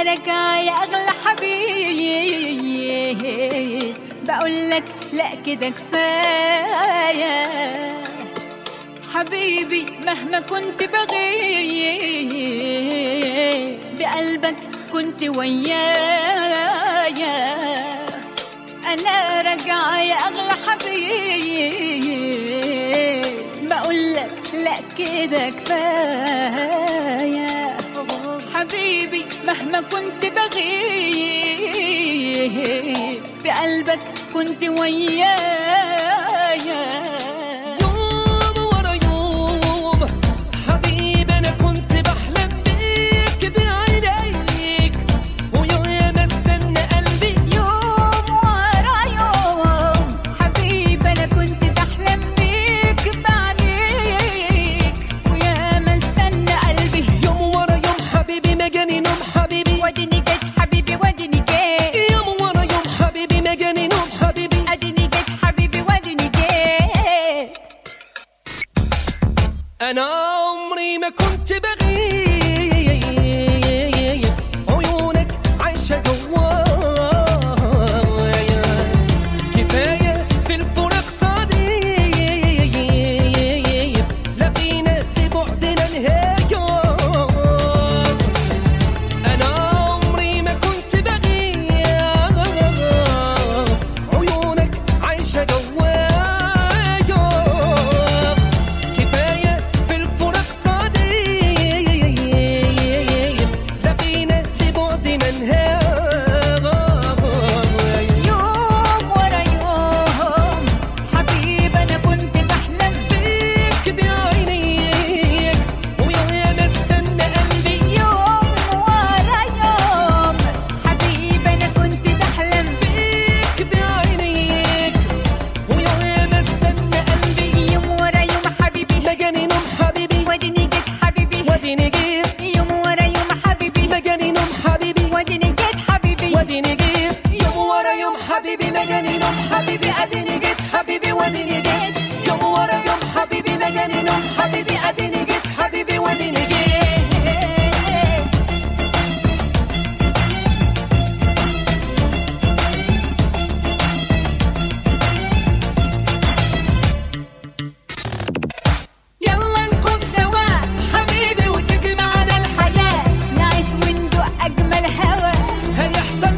راجعة يا أغلى حبيب بقولك لا كده كفاية حبيبي مهما كنت بغيب بقلبك كنت ويايا أنا راجعة يا أغلى حبيب بقولك لا كده كفاية حبيبي مهما كنت بغيب بقلبك كنت ويايا يوم ورا يوم حبيبي انا كنت بحلم بيك بعينيك ويا ما استنى قلبي يوم ورا يوم حبيبي انا كنت بحلم بيك بعينيك ويا ما استنى قلبي يوم ورا يوم حبيبي ما جاني نوم حبيبي وديني جيت حبيبي وديني جيت يوم ورا يوم حبيبي ما جاني نوم حبيبي اديني جيت حبيبي وديني جيت انا عمري ما كنت بغيب عيونك عايشه جوايا كفايه في الفراق صديق لقينا لبعدنا نهايه انا عمري ما كنت بغيب عيونك عايشه جوايا كفايه في الفراق صديق لقينا لبعدنا نهايه يوم ورا يوم حبيبي انا كنت بحلم بيك بعينيك ويا ما استنى قلبي يوم ورا يوم حبيبي انا كنت بحلم بيك بعينيك ويا ما استنى قلبي يوم ورا يوم حبيبي ما جاني نوم حبيبي وديني جيت حبيبي وديني جيت يوم ورا يوم حبيبي ما جاني نوم حبيبي وديني جيت حبيبي وديني جيت يوم ورا يوم حبيبي ما جاني نوم حبيبي اديني جيت حبيبي وديني جيت يوم ورا يوم حبيبي ما جاني نوم حبيبي اديني جيت حبيبي وديني جيت يلا نكون سوا حبيبي وتجمعنا الحياة نعيش وندوق اجمل هوا هيحصل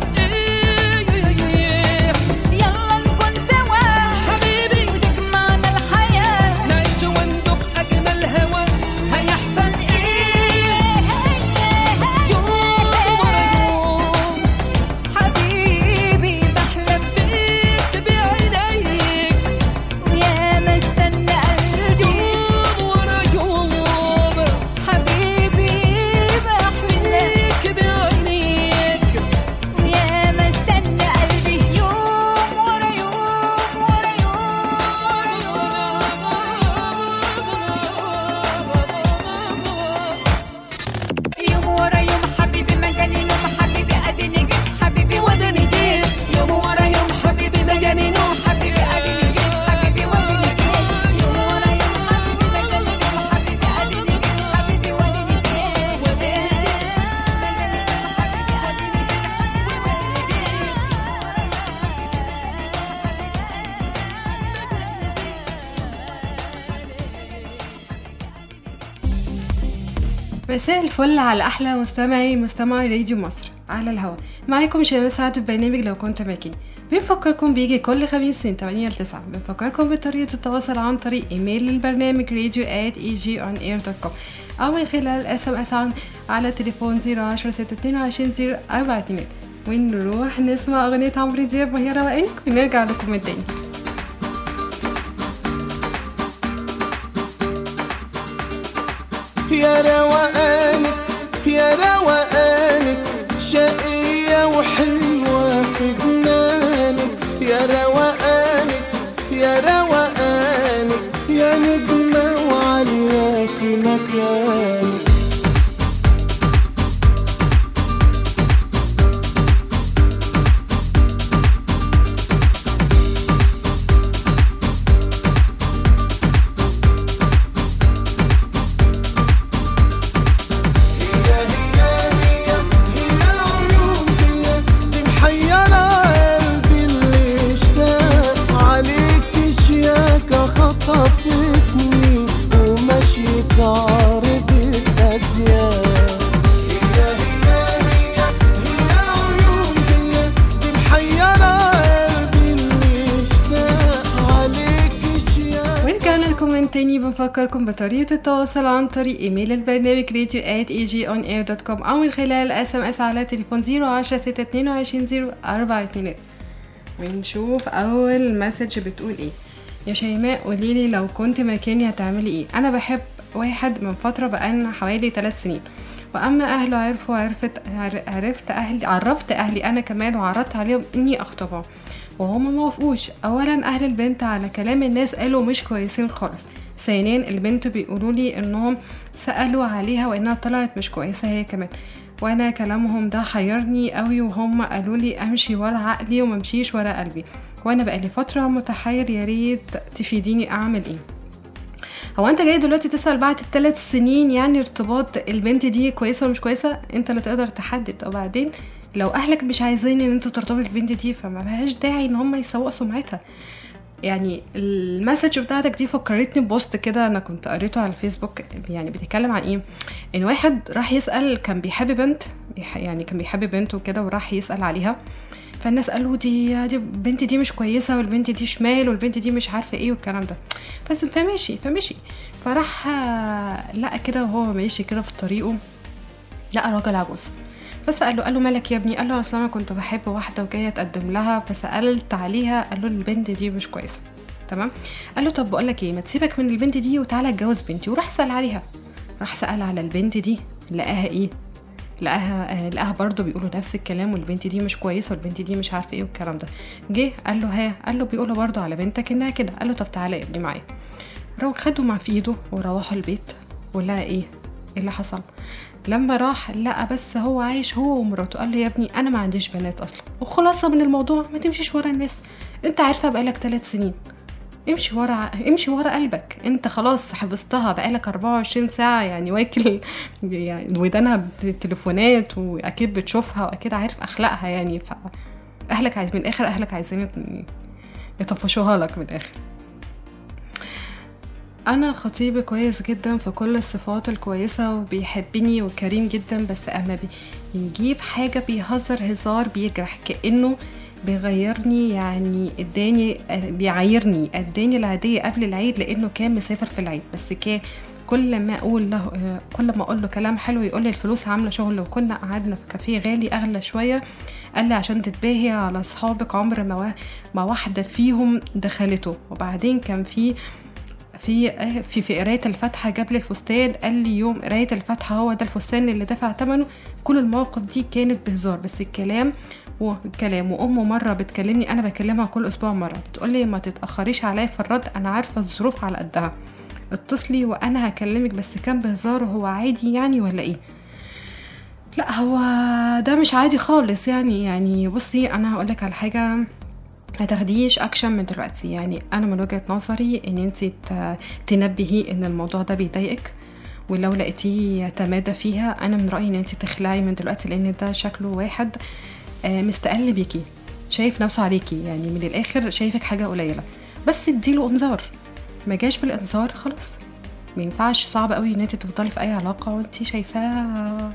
ايه يلا نكون سوا حبيبي وتجمعنا الحياة نعيش وندق اجمل هوا هيحصل ايه يوم ورا يوم حبيبي بحلم بيك بعينيك ويا ما استنى قلبي يوم ورا يوم حبيبي بحلم بيك بعينيك ويا ما استنى قلبي يوم ورا يوم ورا يوم يوم ورا يوم حبيبي ما جالي نوم حبيبي اديني جيت حبيبي وداني جيت يوم ورا يوم حبيبي ما جاني نوم حبيبي اديني جيت حبيبي وداني جيت يوم ورا يوم حبيبي ما جالي نوم حبيبي اديني جيت حبيبي وداني جيت وداني جيت ما جالي نوم حبيبي اديني جيت مساء الفل على احلى مستمعي مستمعي راديو مصر على الهوا معاكم شباب سعد في برنامج لو كنت مكاني بنفكركم بيجي كل خميس من 8 ل 9 بنفكركم بطريقة التواصل عن طريق ايميل للبرنامج radio at egonair.com او من خلال اس ام اس على تليفون 010 622 042 ونروح نسمع اغنية عمرو دياب وهي روقانك ونرجع لكم من تاني يا روقانك يا روقانك شقية وحلوة في جنانك يا روقانك يا روقانك يا نجمة وعالية في مكانك هي هي هي هي تاني بنفكركم بطريقة التواصل عن طريق ايميل البرنامج راديو at agionair.com او من خلال اس ام اس على تليفون 010 622 0422 ونشوف اول مسج بتقول ايه يا شيماء قوليلي لو كنت مكاني هتعملي ايه انا بحب واحد من فترة بقالنا حوالي ثلاث سنين واما اهله عرفوا عرفت عر- عرفت اهلي عرفت اهلي انا كمان وعرضت عليهم اني اخطبها وهم ما وافقوش اولا اهل البنت على كلام الناس قالوا مش كويسين خالص ثانيا البنت بيقولوا لي انهم سالوا عليها وانها طلعت مش كويسه هي كمان وانا كلامهم ده حيرني قوي وهم قالوا لي امشي ورا عقلي وممشيش ورا قلبي وانا بقالي فتره متحير يا ريت تفيديني اعمل ايه هو انت جاي دلوقتي تسال بعد الثلاث سنين يعني ارتباط البنت دي كويسه ولا مش كويسه انت اللي تقدر تحدد وبعدين لو اهلك مش عايزين ان انت ترتبط بالبنت دي فما لهاش داعي ان هم يسوقوا سمعتها يعني المسج بتاعتك دي فكرتني ببوست كده انا كنت قريته على الفيسبوك يعني بيتكلم عن ايه ان واحد راح يسال كان بيحب بنت بيح- يعني كان بيحب بنت وكده وراح يسال عليها فالناس قالوا دي دي البنت دي مش كويسه والبنت دي شمال والبنت دي مش عارفه ايه والكلام ده بس فمشي فمشي فراح آه، لقى كده وهو ماشي كده في طريقه لقى راجل عجوز بس قال له قال له مالك يا ابني قال له اصل انا كنت بحب واحده وجايه اتقدم لها فسالت عليها قال له البنت دي مش كويسه تمام قال له طب بقول لك ايه ما تسيبك من البنت دي وتعالى اتجوز بنتي وراح سال عليها راح سال على البنت دي لقاها ايه لقاها آه، لقاها برضه بيقولوا نفس الكلام والبنت دي مش كويسه والبنت دي مش عارفه ايه والكلام ده جه قال له ها قال له بيقولوا برضه على بنتك انها كده قال له طب تعالى يا ابني معايا رو خدوا مع في ايده وروحوا البيت ولقى ايه ايه اللي حصل لما راح لقى بس هو عايش هو ومراته قال له يا ابني انا ما عنديش بنات اصلا وخلاصه من الموضوع ما تمشيش ورا الناس انت عارفه بقالك ثلاث سنين امشي ورا امشي ورا قلبك انت خلاص حفظتها بقالك 24 ساعه يعني واكل يعني ودانها بتليفونات واكيد بتشوفها واكيد عارف اخلاقها يعني ف اهلك عايز من الاخر اهلك عايزين يت- يطفشوها لك من الاخر انا خطيبي كويس جدا في كل الصفات الكويسه وبيحبني وكريم جدا بس اما بيجيب حاجه بيهزر هزار بيجرح كانه بيغيرني يعني اداني بيعايرني اداني العيديه قبل العيد لانه كان مسافر في العيد بس كان كل ما اقول له كل ما اقول له كلام حلو يقول لي الفلوس عامله شغل وكنا قعدنا في كافيه غالي اغلى شويه قال لي عشان تتباهي على اصحابك عمر ما وا- ما واحده فيهم دخلته وبعدين كان في في في في قرايه الفاتحه جاب لي الفستان قال لي يوم قرايه الفاتحه هو ده الفستان اللي دفع ثمنه كل المواقف دي كانت بهزار بس الكلام والكلام وامه مره بتكلمني انا بكلمها كل اسبوع مره بتقول لي ما تتاخريش عليا في الرد انا عارفه الظروف على قدها اتصلي وانا هكلمك بس كان بهزار وهو عادي يعني ولا ايه لا هو ده مش عادي خالص يعني يعني بصي انا هقولك على حاجه ما تاخديش اكشن من دلوقتي يعني انا من وجهه نظري ان انت تنبهي ان الموضوع ده بيضايقك ولو لقيتيه يتمادى فيها انا من رايي ان انت تخلعي من دلوقتي لان ده شكله واحد آه، مستقل بيكي شايف نفسه عليكي يعني من الاخر شايفك حاجه قليله بس اديله انذار ما جاش بالانذار خلاص ما ينفعش صعب قوي ان انت تفضلي في اي علاقه وانت شايفاه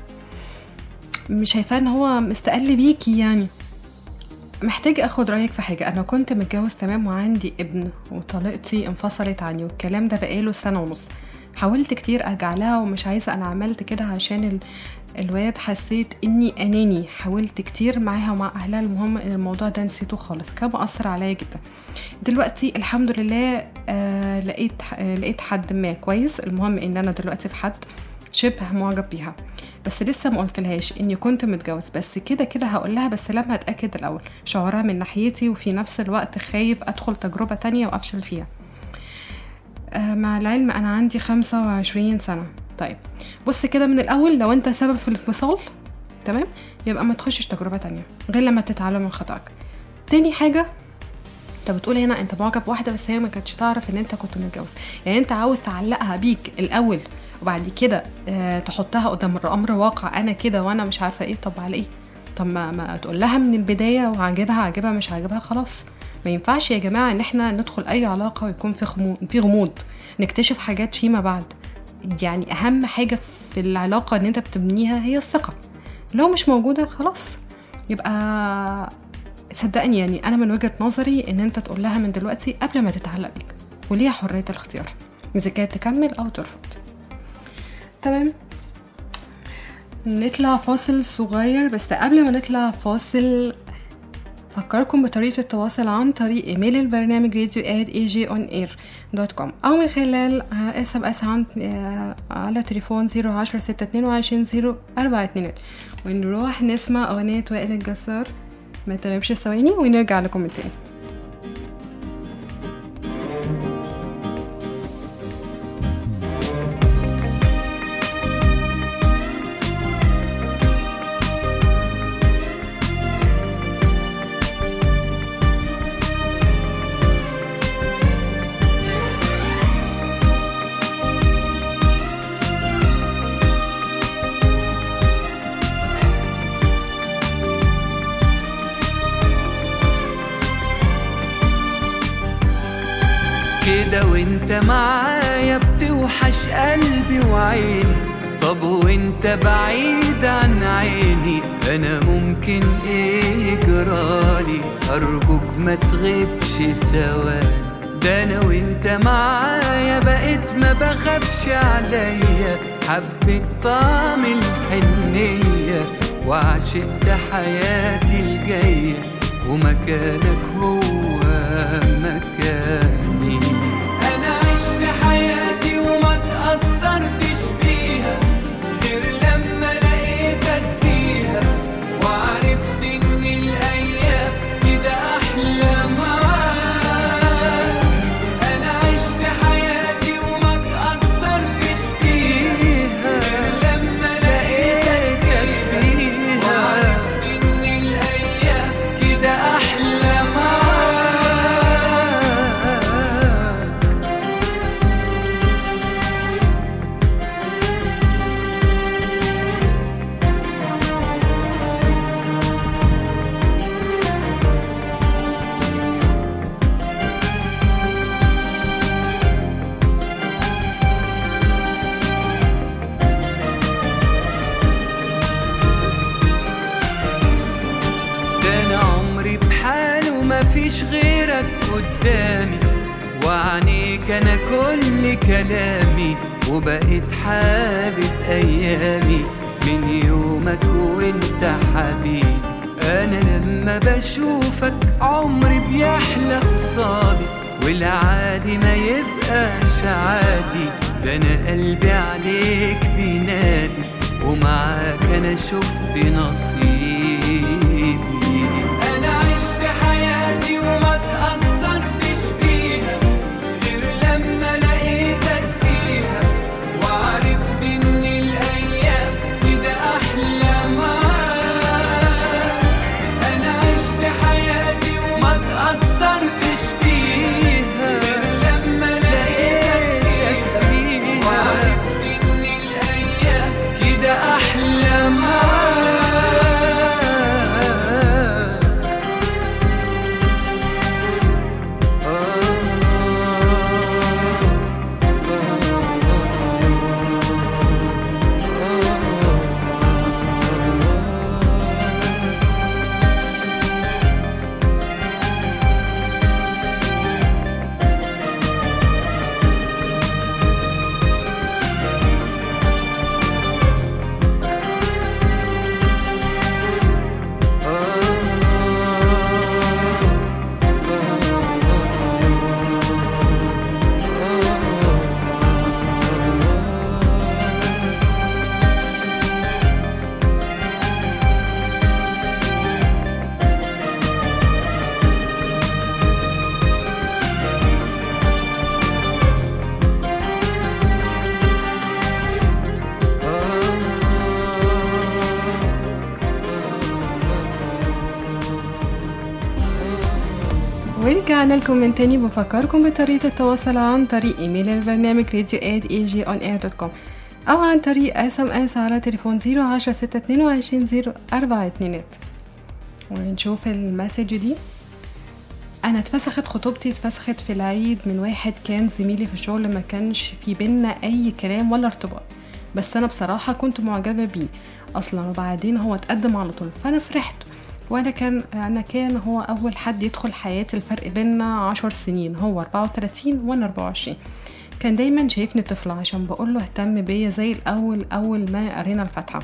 مش شايفاه ان هو مستقل بيكي يعني محتاج اخد رايك في حاجه انا كنت متجوز تمام وعندي ابن وطليقتي انفصلت عني والكلام ده بقاله سنه ونص حاولت كتير ارجع لها ومش عايزه انا عملت كده عشان ال... الواد حسيت اني اناني حاولت كتير معاها ومع اهلها المهم ان الموضوع ده نسيته خالص كان مأثر عليا جدا دلوقتي الحمد لله آه لقيت آه لقيت حد ما كويس المهم ان انا دلوقتي في حد شبه معجب بيها بس لسه ما قلتلهاش اني كنت متجوز بس كده كده هقول لها بس لما اتاكد الاول شعورها من ناحيتي وفي نفس الوقت خايف ادخل تجربه تانية وافشل فيها آه، مع العلم انا عندي 25 سنه طيب بص كده من الاول لو انت سبب في الانفصال تمام يبقى ما تخشش تجربه تانية غير لما تتعلم من خطأك تاني حاجه انت بتقول هنا انت معجب بواحده بس هي ما كانتش تعرف ان انت كنت متجوز يعني انت عاوز تعلقها بيك الاول وبعد كده آه تحطها قدام امر واقع انا كده وانا مش عارفه ايه طب على ايه طب ما, ما تقول لها من البدايه وعاجبها عاجبها مش عاجبها خلاص ما ينفعش يا جماعه ان احنا ندخل اي علاقه ويكون في غموض في غموض نكتشف حاجات فيما بعد يعني اهم حاجه في العلاقه ان انت بتبنيها هي الثقه لو مش موجوده خلاص يبقى صدقني يعني انا من وجهه نظري ان انت تقول لها من دلوقتي قبل ما تتعلق بيك وليها حريه الاختيار إذا كانت تكمل أو ترفض تمام نطلع فاصل صغير بس قبل ما نطلع فاصل فكركم بطريقة التواصل عن طريق ايميل البرنامج راديو اد اي جي اون اير دوت كوم او من خلال اس ام اس عن آه، على تليفون زيرو عشرة ستة اتنين وعشرين زيرو أربعة اتنين ونروح نسمع أغنية وائل الجسار ما تغيبش ثواني ونرجع لكم من تاني كده وانت معايا بتوحش قلبي وعيني طب وانت بعيد عن عيني انا ممكن ايه يجرالي ارجوك ما تغيبش ثواني ده انا وانت معايا بقيت ما بخافش عليا حبيت طعم الحنية وعشقت حياتي الجاية ومكانك هو مكاني انا عشت حياتي وما تأثرتش بيها غير لما لقيتك فيها وعرفت ان الايام كده احلى معاك انا عشت حياتي وما تأثرتش بيها غير لما لقيتك فيها وعرفت ان الايام كده احلى معاك ده انا عمري بحاله مفيش غيرك قدامي وعنيك انا كل كلامي وبقيت حابب ايامي من يومك وانت حبيبي انا لما بشوفك عمري بيحلى قصادي والعادي ما يبقاش عادي ده انا قلبي عليك بينادي ومعاك انا شفت نصيبي انا عشت حياتي وما تأثرتش بيها غير لما لقيتك فيها وعرفت ان الايام كده احلى معاك انا عشت حياتي وما تأثرتش بيها غير لما لقيتك فيها وعرفت ان الايام كده احلى معاك ورجعنا لكم من تاني بفكركم بطريقة التواصل عن طريق ايميل البرنامج راديو اد اي جي اون اير دوت كوم او عن طريق اس ام اس على تليفون زيرو عشرة ستة اتنين وعشرين زيرو أربعة اتنينات ونشوف المسج دي انا اتفسخت خطوبتي اتفسخت في العيد من واحد كان زميلي في الشغل ما كانش في بينا اي كلام ولا ارتباط بس انا بصراحة كنت معجبة بيه اصلا وبعدين هو اتقدم على طول فانا فرحت وانا كان انا كان هو اول حد يدخل حياتي الفرق بينا عشر سنين هو 34 وانا 24 كان دايما شايفني طفلة عشان بقول له اهتم بيا زي الأول أول ما قرينا الفاتحة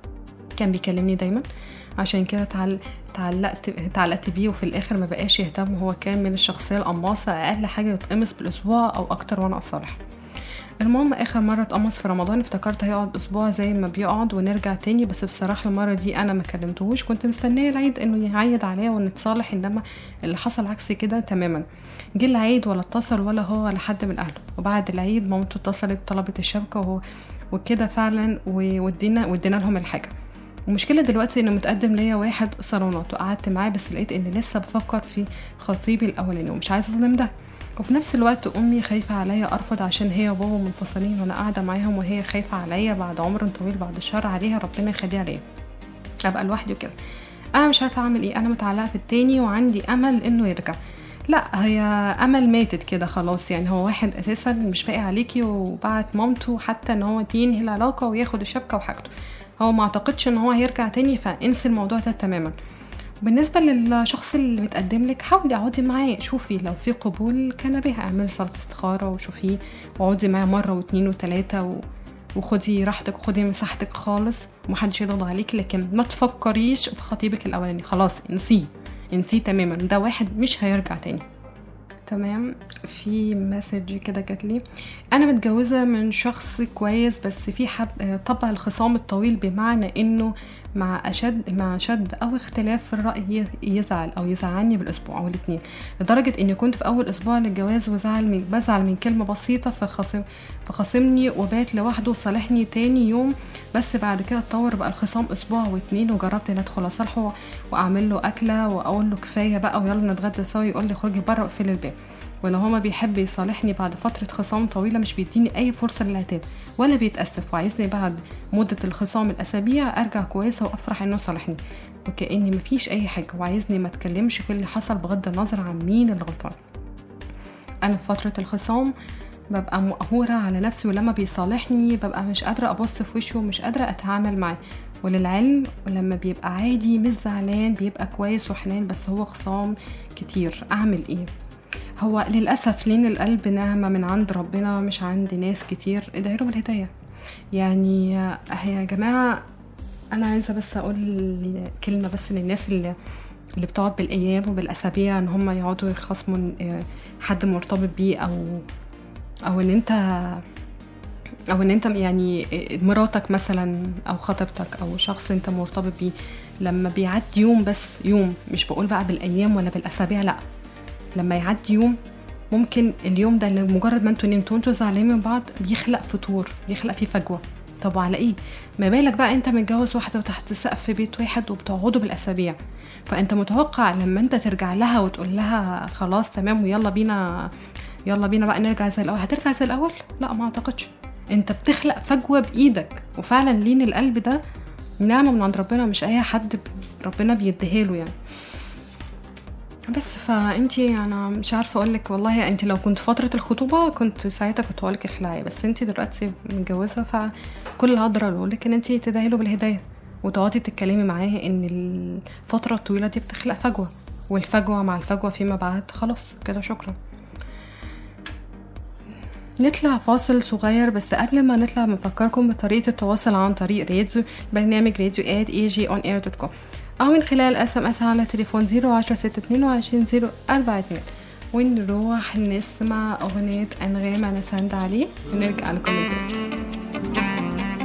كان بيكلمني دايما عشان كده تعل... تعلقت تعلقت بيه وفي الاخر ما بقاش يهتم هو كان من الشخصيه القماصه اقل حاجه يتقمص بالاسبوع او اكتر وانا اصالح المهم اخر مره اتقمص في رمضان افتكرت هيقعد اسبوع زي ما بيقعد ونرجع تاني بس بصراحه المره دي انا ما كلمتهوش كنت مستنيه العيد انه يعيد عليا ونتصالح انما اللي حصل عكس كده تماما جه العيد ولا اتصل ولا هو ولا حد من اهله وبعد العيد مامته اتصلت طلبت الشبكه وهو وكده فعلا وودينا ودينا لهم الحاجه المشكلة دلوقتي انه متقدم ليا واحد صالونات وقعدت معاه بس لقيت اني لسه بفكر في خطيبي الاولاني ومش عايزة اظلم ده وفي نفس الوقت امي خايفة عليا ارفض عشان هي وبابا منفصلين وانا قاعدة معاهم وهي خايفة عليا بعد عمر طويل بعد الشر عليها ربنا يخليها عليا ابقى لوحدي وكده انا مش عارفة اعمل ايه انا متعلقة في التاني وعندي امل انه يرجع لا هي امل ماتت كده خلاص يعني هو واحد اساسا مش باقي عليكي وبعت مامته حتى ان هو ينهي العلاقة وياخد الشبكة وحاجته هو ما اعتقدش ان هو هيرجع تاني فانسي الموضوع ده تماما بالنسبة للشخص اللي متقدم لك حاولي اقعدي معاه شوفي لو في قبول كان بها اعملي صلاة استخارة وشوفيه واقعدي معاه مرة واتنين وتلاتة و... وخدي راحتك وخدي مساحتك خالص ومحدش يضغط عليك لكن ما تفكريش في خطيبك الاولاني خلاص انسيه انسيه تماما ده واحد مش هيرجع تاني تمام في مسج كده جات لي انا متجوزه من شخص كويس بس في حب طبع الخصام الطويل بمعنى انه مع اشد مع شد او اختلاف في الراي يزعل او يزعلني بالاسبوع او الاثنين لدرجه اني كنت في اول اسبوع للجواز وزعل من بزعل من كلمه بسيطه فخصم فخصمني وبات لوحده وصالحني تاني يوم بس بعد كده اتطور بقى الخصام اسبوع واتنين وجربت ان ادخل اصالحه واعمل له اكله واقول له كفايه بقى ويلا نتغدى سوا يقول لي خرجي بره واقفلي الباب ولو هو ما بيحب يصالحني بعد فترة خصام طويلة مش بيديني أي فرصة للعتاب ولا بيتأسف وعايزني بعد مدة الخصام الأسابيع أرجع كويسة وأفرح إنه صالحني وكأني مفيش أي حاجة وعايزني ما اتكلمش في اللي حصل بغض النظر عن مين اللي غلطان أنا في فترة الخصام ببقى مقهورة على نفسي ولما بيصالحني ببقى مش قادرة أبص في وشه ومش قادرة أتعامل معاه وللعلم لما بيبقى عادي مش زعلان بيبقى كويس وحنان بس هو خصام كتير أعمل إيه هو للأسف لين القلب نعمة من عند ربنا مش عند ناس كتير ادعي له بالهداية يعني هي يا جماعة أنا عايزة بس أقول كلمة بس للناس اللي اللي بتقعد بالأيام وبالأسابيع إن هم يقعدوا يخصموا حد مرتبط بيه أو أو إن أنت أو إن أنت يعني مراتك مثلا أو خطيبتك أو شخص أنت مرتبط بيه لما بيعدي يوم بس يوم مش بقول بقى بالأيام ولا بالأسابيع لأ لما يعدي يوم ممكن اليوم ده اللي مجرد ما انتوا نمتوا انتوا زعلانين من بعض بيخلق فتور بيخلق فيه فجوه طب على ايه ما بالك بقى انت متجوز واحده وتحت سقف في بيت واحد وبتقعدوا بالاسابيع فانت متوقع لما انت ترجع لها وتقول لها خلاص تمام ويلا بينا يلا بينا بقى نرجع زي الاول هترجع زي الاول لا ما اعتقدش انت بتخلق فجوه بايدك وفعلا لين القلب ده نعمه من عند ربنا مش اي حد ربنا بيديها له يعني بس فانتي انا مش عارفه اقول لك والله انت لو كنت فتره الخطوبه كنت ساعتها كنت هقول لك اخلعي بس انت دلوقتي متجوزه فكل اللي هقدر اقول لك ان انت تدعي له بالهدايه وتقعدي تتكلمي معاه ان الفتره الطويله دي بتخلق فجوه والفجوه مع الفجوه فيما بعد خلاص كده شكرا نطلع فاصل صغير بس قبل ما نطلع بنفكركم بطريقة التواصل عن طريق راديو برنامج راديو اد اي جي اون اير دوت كوم أو من خلال اس ام اس على تليفون زيرو عشرة ستة اتنين وعشرين زيرو أربعة اتنين ونروح نسمع أغنية أنغام أنا ساند عليه ونرجع لكم تاني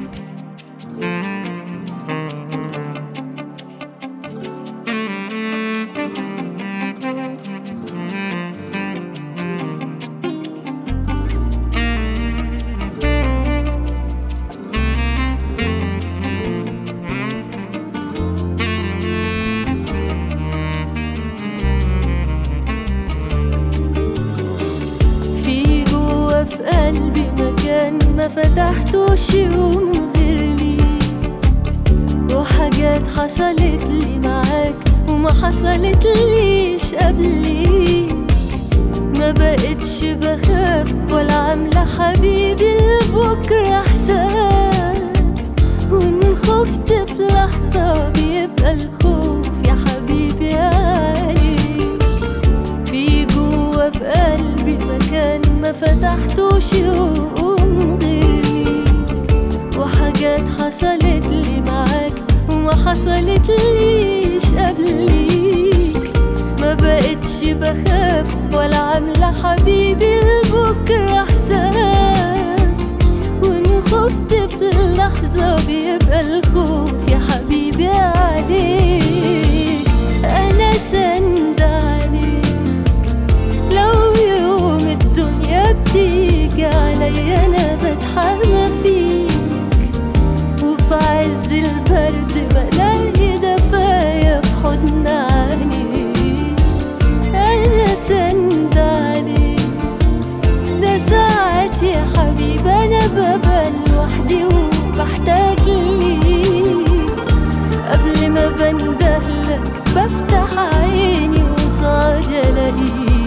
في جوا في قلبي مكان ما فتحتوش يوم غير ليك وحاجات حصلت لي معاك وما حصلت ليش قبليك ما بقتش بخاف ولا عاملة حبيبي لبكرة حساب وإن خفت في لحظة بيبقى الخوف يا حبيبي عليك في جوا في قلبي مكان مكان ما فتحتوش يوم غيري وحاجات حصلت لي معاك وما حصلت ليش قبليك ما بقتش بخاف ولا عاملة حبيبي لبكرة حساب وإن خفت في اللحظة بيبقى الخوف يا حبيبي عليك أنا سند عليك لو يوم الدنيا بتيجي عليا أنا بتحمى فيك وفي عز البرد بلاقي دفايا في حضن عينيك أنا سند عليك ده ساعات يا حبيبي أنا ببقى لوحدي وبحتاج ليك قبل ما بندهلك بفتح عيني وصعد ألاقيك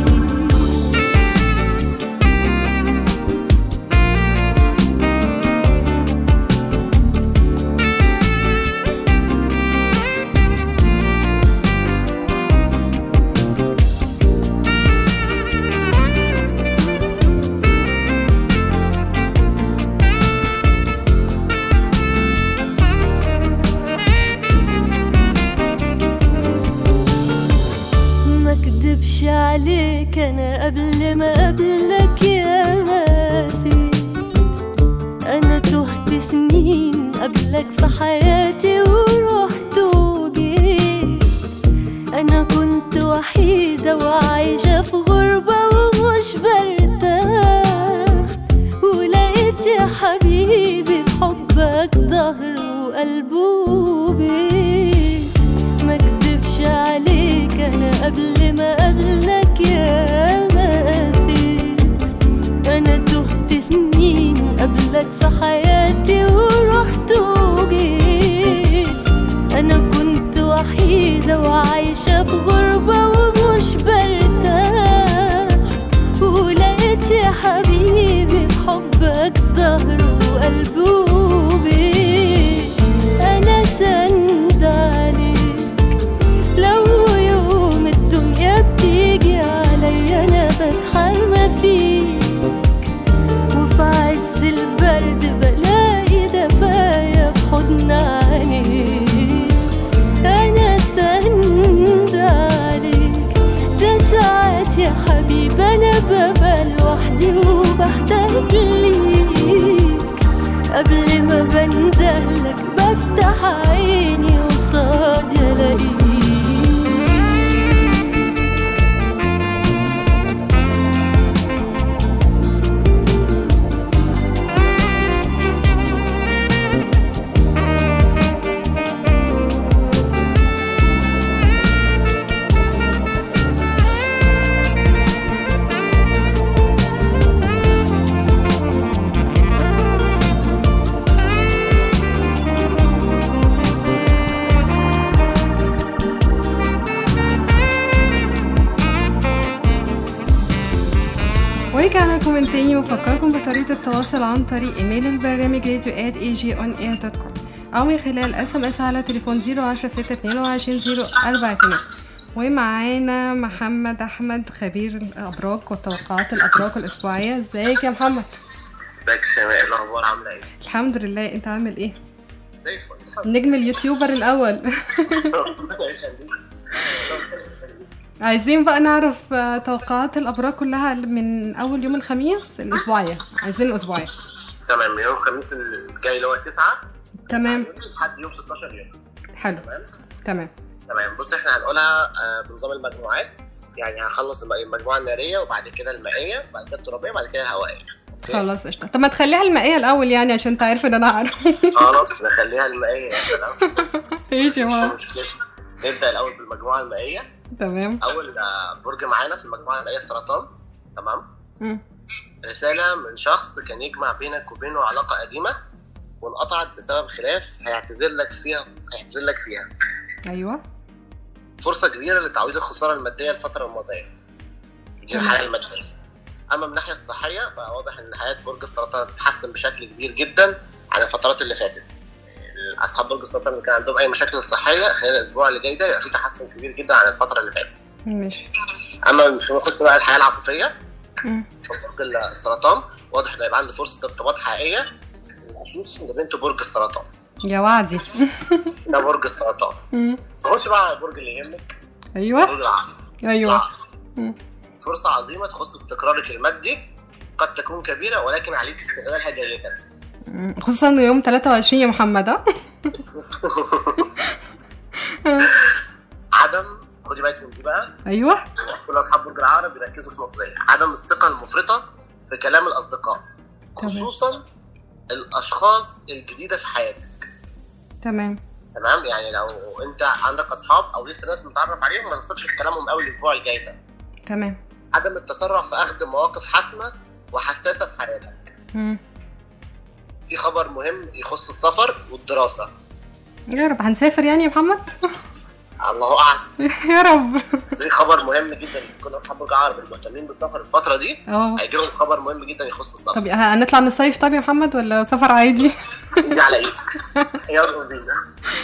ما اكدبش عليك انا قبل ما اقابلك يا ماسي انا تهت سنين قبلك في حياتي ورحت وجيت انا كنت وحيدة وعايشة في غربة ومش برتاح ولقيت يا حبيبي في حبك ظهر وقلب وبيت ما اكدبش عليك انا قبل ما اقابلك يا ماسي انا تهت سنين قبلك في حياتي ورحت وجيت انا كنت وحيدة وعايشة في غربة ومش برتاح ولقيت يا حبيبي في حبك ظهر وقلب وبيت انا سند عليك لو يوم الدنيا بتيجي عليا انا بتحمى فيك وفي عز البرد بلاقي دفايا في حضن عينيك انا سند عليك ده ساعات يا حبيبي انا ببقى لوحدي وبحتاج ليك قبل ما بندهلك بفتح عيني وصاد الاقيك ورجعنا لكم من تاني وفكركم بطريقة التواصل عن طريق ايميل البرنامج راديو ات اي جي اون اير دوت كوم او من خلال اس ام اس على تليفون 010 622 042 ومعانا محمد احمد خبير الابراج وتوقعات الابراج الاسبوعيه ازيك يا محمد ازيك يا شيماء ايه الاخبار عامله ايه؟ الحمد لله انت عامل ايه زي الفل الحمد نجم اليوتيوبر الاول لله ربنا يخليك. عايزين بقى نعرف آه، توقعات الابراج كلها من اول يوم الخميس الاسبوعيه عايزين الاسبوعيه تمام يوم الخميس الجاي اللي هو 9 تمام لحد يوم 16 يوم حلو تمام تمام تمام بص احنا هنقولها آه، بنظام المجموعات يعني هخلص الم- المجموعه الناريه وبعد كده المائيه وبعد كده الترابيه وبعد كده الهوائيه أوكي؟ خلاص قشطه طب ما تخليها المائيه الاول يعني عشان انت عارف ان انا عارف خلاص نخليها المائيه يا سلام ايش يا ماما مش مشكلة. نبدا الاول بالمجموعه المائيه تمام اول آه، برج معانا في المجموعه المائيه السرطان تمام مم. رسالة من شخص كان يجمع بينك وبينه علاقة قديمة وانقطعت بسبب خلاف هيعتذر لك فيها هيعتذر لك فيها ايوه فرصة كبيرة لتعويض الخسارة المادية الفترة الماضية دي الحياة المادية أما من الناحية الصحية فواضح إن حياة برج السرطان تتحسن بشكل كبير جدا عن الفترات اللي فاتت أصحاب برج السرطان اللي كان عندهم أي مشاكل صحية خلال الأسبوع اللي جاي ده يبقى في تحسن كبير جدا عن الفترة اللي فاتت ماشي اما في نقطه بقى الحياه العاطفيه مم. في برج السرطان واضح انه يبقى عنده فرصه ارتباط حقيقيه خصوصا ان بنته برج السرطان يا وعدي ده برج السرطان مم. نخش بقى على البرج اللي يهمك برج ايوه العقرب ايوه العقرب. مم. فرصه عظيمه تخص استقرارك المادي قد تكون كبيره ولكن عليك استغلالها جيدا مم. خصوصا إنه يوم 23 يا محمد ها عدم خدي بالك من دي بقى ايوه كل اصحاب برج العقرب بيركزوا في نقطه زي عدم الثقه المفرطه في كلام الاصدقاء خصوصا الاشخاص الجديده في حياتك تمام تمام يعني لو انت عندك اصحاب او لسه ناس متعرف عليهم ما تثقش في كلامهم قوي الاسبوع الجاي ده تمام عدم التسرع في اخذ مواقف حاسمه وحساسه في حياتك مم. في خبر مهم يخص السفر والدراسه يا رب هنسافر يعني يا محمد الله اعلم يا رب بس في خبر مهم جدا كل اصحاب برج العقرب المهتمين بالسفر الفتره دي اه هيجي لهم خبر مهم جدا يخص السفر طب هنطلع نصيف طب يا محمد ولا سفر عادي دي على ايدك يلا بينا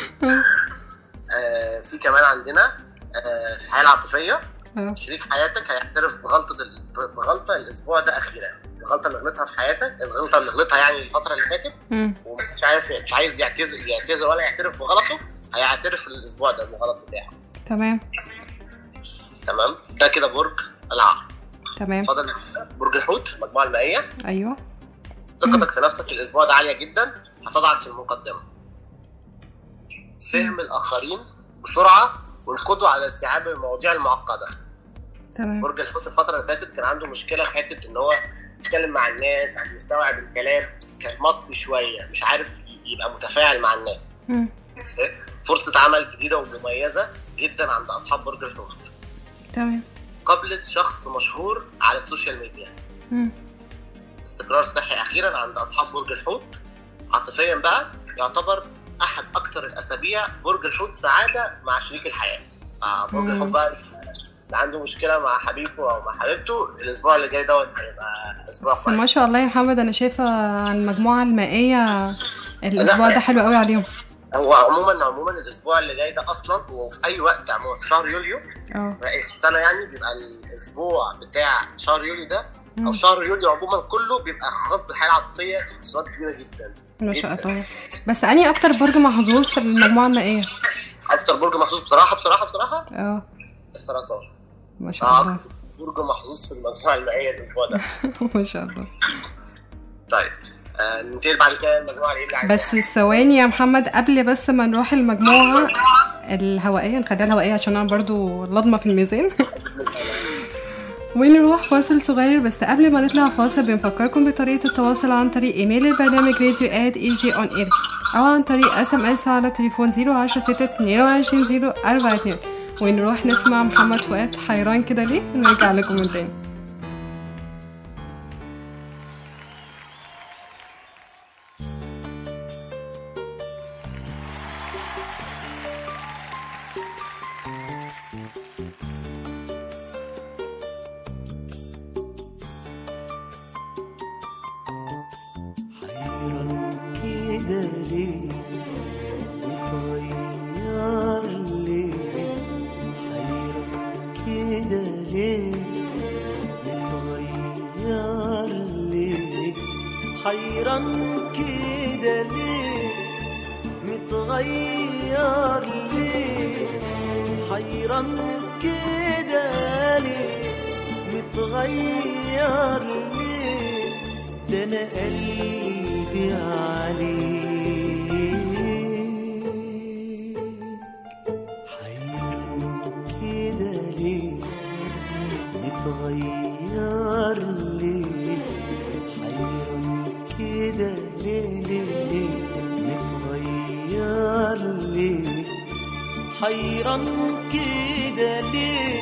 آه في كمان عندنا آه في الحياه العاطفيه اه شريك حياتك هيعترف بغلطه ال... بغلطه الاسبوع ده اخيرا الغلطه اللي غلطها في حياتك الغلطه اللي غلطها يعني الفتره اللي فاتت مم. ومش عارف مش عايز يعتذر يعتذر ولا يعترف بغلطه هيعترف الاسبوع ده بالغلط بتاعه تمام تمام ده كده برج العقرب تمام فاضل برج الحوت المجموعه المائيه ايوه ثقتك في نفسك الاسبوع ده عاليه جدا هتضعك في المقدمه فهم الاخرين بسرعه والقدوه على استيعاب المواضيع المعقده تمام برج الحوت الفتره اللي فاتت كان عنده مشكله في حته ان هو يتكلم مع الناس عن يستوعب الكلام كان مطفي شويه مش عارف يبقى متفاعل مع الناس مم. فرصه عمل جديده ومميزه جدا عند اصحاب برج الحوت تمام قابلت شخص مشهور على السوشيال ميديا مم. استقرار صحي اخيرا عند اصحاب برج الحوت عاطفيا بقى يعتبر احد اكثر الاسابيع برج الحوت سعاده مع شريك الحياه آه برج مم. الحوت بقى اللي عنده مشكله مع حبيبه او مع حبيبته الاسبوع اللي جاي دوت هيبقى اسبوع بس ما كويس شاء الله يا محمد انا شايفه المجموعه المائيه الاسبوع ده حلو قوي عليهم هو عموما عموما الاسبوع اللي جاي ده اصلا وفي اي وقت عموما في شهر يوليو اه رئيس السنه يعني بيبقى الاسبوع بتاع شهر يوليو ده او مم. شهر يوليو عموما كله بيبقى خاص بالحياه العاطفيه بصورات كبيره جدا ما شاء الله بس اني اكتر برج محظوظ في المجموعه المائيه اكتر برج محظوظ بصراحه بصراحه بصراحه اه السرطان ما شاء اه الله أكتر برج محظوظ في المجموعه المائيه الاسبوع ده ما شاء الله طيب آه ننتقل بعد كده المجموعه اللي عايزاها بس ثواني يا محمد قبل بس ما نروح المجموعه الهوائيه نخليها الهوائيه عشان انا برضو لضمه في الميزان ونروح فاصل صغير بس قبل ما نطلع فاصل بنفكركم بطريقة التواصل عن طريق ايميل البرنامج راديو اد اي جي اون اير او عن طريق اس ام اس على تليفون 010 6 22 042 ونروح نسمع محمد فؤاد حيران كده ليه ونرجع لكم من تاني حيران كده ليه متغير ليه حيران كده ليه متغير ليه حيران كده ليه متغير ليه حيران كده ليه متغير ليه ده انا قلبي عليك حيران كده ليه متغير ليه حيران كده ليه ليه ليه متغير ليه حيران كده ليه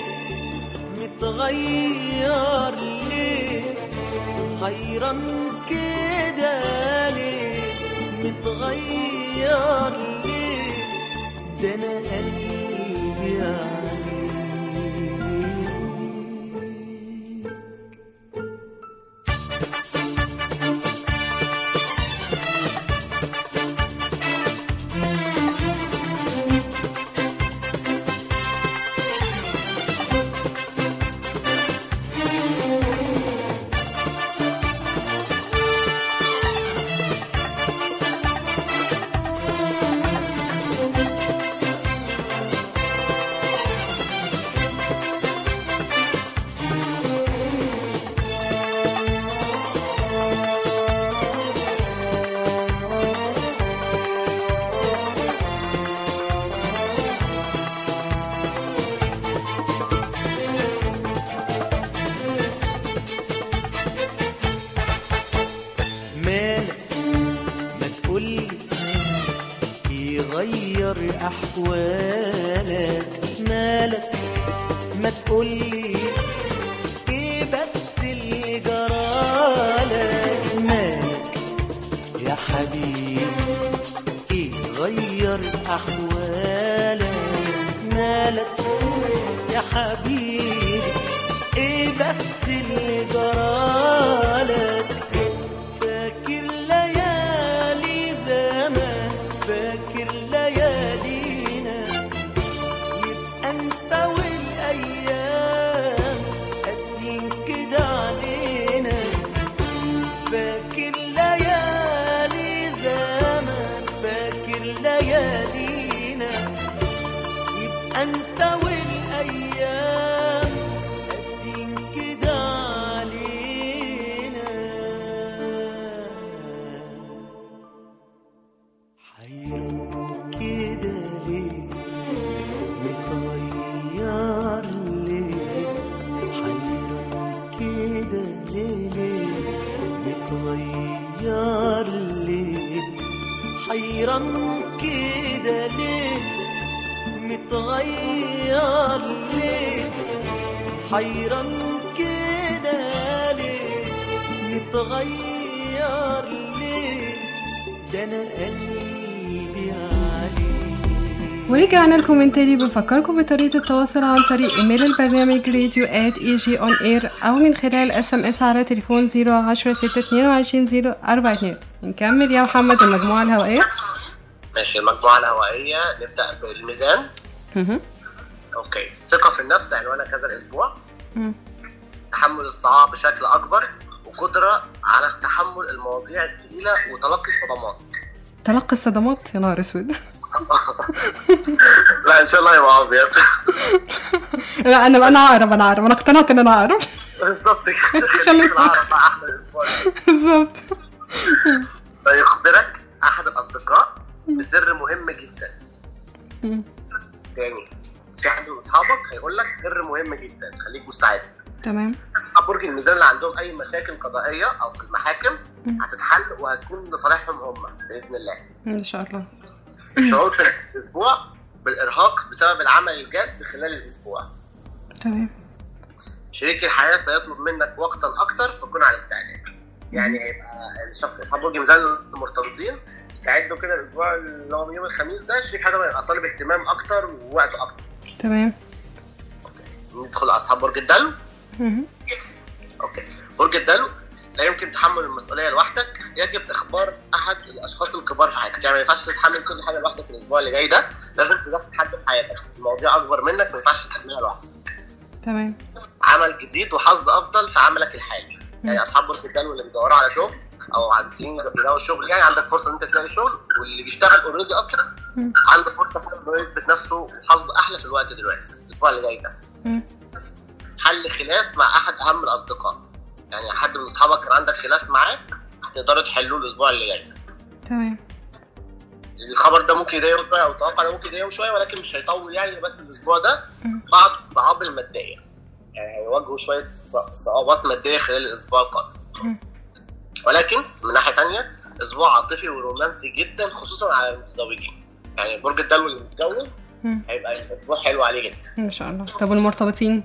متغير ليه حيران كده ليه متغير ليه ده انا قلبي عليك غير احوالك مالك ما تقولي ايه بس اللي جرالك مالك يا حبيبي ايه غير احوالك مالك يا حبيبي ايه بس اللي جرالك فاكر ليالي زمان فاكر ليالينا يبقى انت والايام قاسيين كده علينا فاكر ليالي زمان فاكر ليالينا يبقى انت والايام قاسيين كده علينا حيران كده ليه متغير ليه حيران كده ليه ليه متغير ليه حيران كده ليه متغير ليه حيران كده ليه متغير ليه ده انا قلبي عليك ورجعنا لكم من تاني بنفكركم بطريقة التواصل عن طريق ايميل البرنامج راديو at ag او من خلال اس ام اس على تليفون 010 622 042 نكمل يا محمد المجموعة الهوائية ماشي المجموعه الهوائيه نبدا بالميزان مهم. اوكي الثقه في النفس عنوانها كذا الاسبوع مم. تحمل الصعاب بشكل اكبر وقدره على تحمل المواضيع الثقيله وتلقي الصدمات تلقي الصدمات يا نهار اسود لا ان شاء الله يبقى ابيض لا انا انا عقرب انا عقرب انا اقتنعت ان انا عقرب بالظبط كده خليك في العرب بقى احلى الاسبوع بالظبط فيخبرك احد الاصدقاء بسر مهم جدا مم. تاني في حد من اصحابك هيقول لك سر مهم جدا خليك مستعد تمام اصحاب برج الميزان اللي عندهم اي مشاكل قضائيه او في المحاكم مم. هتتحل وهتكون لصالحهم هم باذن الله ان شاء الله شعور في الاسبوع بالارهاق بسبب العمل الجاد خلال الاسبوع تمام شريك الحياه سيطلب منك وقتا اكتر فكن على استعداد يعني هيبقى الشخص اصحاب برج الميزان المرتبطين استعدوا كده الاسبوع اللي هو من يوم الخميس ده شريك حياتهم هيبقى طالب اهتمام اكتر ووقت اكتر تمام ندخل على اصحاب برج الدلو مهم. اوكي برج الدلو لا يمكن تحمل المسؤوليه لوحدك يجب اخبار احد الاشخاص الكبار في حياتك يعني ما ينفعش تتحمل كل حاجه لوحدك الاسبوع اللي جاي ده لازم تدخل حد في حياتك المواضيع اكبر منك ما ينفعش تحملها لوحدك تمام عمل جديد وحظ افضل في عملك الحالي يعني اصحاب برج الدلو اللي بيدوروا على شغل او عايزين يلاقوا شغل يعني عندك فرصه ان انت تلاقي شغل واللي بيشتغل اوريدي اصلا مم. عنده فرصه حلوه انه يثبت نفسه وحظ احلى في الوقت دلوقتي الاسبوع اللي جاي ده مم. حل خلاف مع احد اهم الاصدقاء يعني حد من اصحابك كان عندك خلاف معاه هتقدروا تحلوه الاسبوع اللي جاي تمام الخبر ده ممكن يضايقه شويه او التوقع ده ممكن يضايقه شويه ولكن مش هيطول يعني بس الاسبوع ده مم. بعض الصعاب الماديه يعني هيواجهوا شويه ص- صعوبات ماديه خلال الاسبوع القادم مم. ولكن من ناحيه تانية اسبوع عاطفي ورومانسي جدا خصوصا على المتزوجين يعني برج الدلو اللي متجوز مم. هيبقى اسبوع حلو عليه جدا ان شاء الله طب والمرتبطين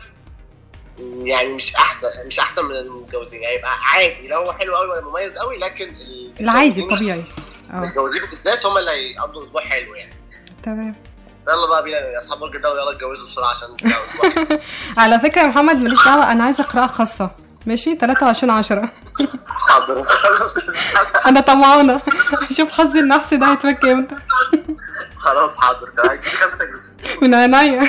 يعني مش احسن مش احسن من المتجوزين يعني يبقى عادي لا هو حلو قوي ولا مميز قوي لكن ال- العادي المتجوزين- الطبيعي اه المتجوزين بالذات هم اللي هيقضوا اسبوع حلو يعني تمام يلا بقى بينا يا اصحاب برج الدولة يلا اتجوزوا بسرعه عشان تلاقوا اسبوع حلو. على فكرة يا محمد ماليش دعوة أنا عايزة قراءة خاصة ماشي 23 10 حاضر أنا طمعانة أشوف حظي النحس ده هيتفك إمتى خلاص حاضر تمام هيجيلي خمسة جنيه من عينيا